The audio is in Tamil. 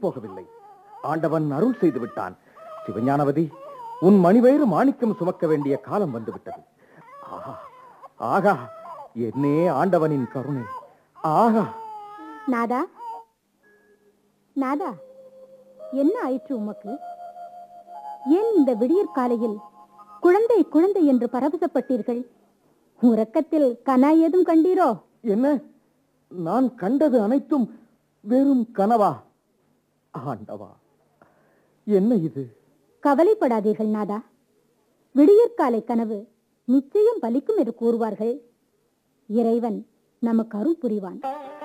போகவில்லை ஆண்டவன் அருள் செய்து விட்டான் சிவஞானவதி உன் மணிவயிறு மாணிக்கம் சுமக்க வேண்டிய காலம் வந்துவிட்டது ஆஹா ஆகா என்னே ஆண்டவனின் கருணை ஆகா நாதா நாதா என்ன ஆயிற்று உமக்கு ஏன் இந்த விடியற் காலையில் குழந்தை குழந்தை என்று பரவசப்பட்டீர்கள் உறக்கத்தில் கனா ஏதும் கண்டீரோ என்ன நான் கண்டது அனைத்தும் வெறும் கனவா ஆண்டவா என்ன இது கவலைப்படாதீர்கள் நாதா விடியற்காலை கனவு நிச்சயம் பலிக்கும் என்று கூறுவார்கள் இறைவன் நமக்கு அருள் புரிவான்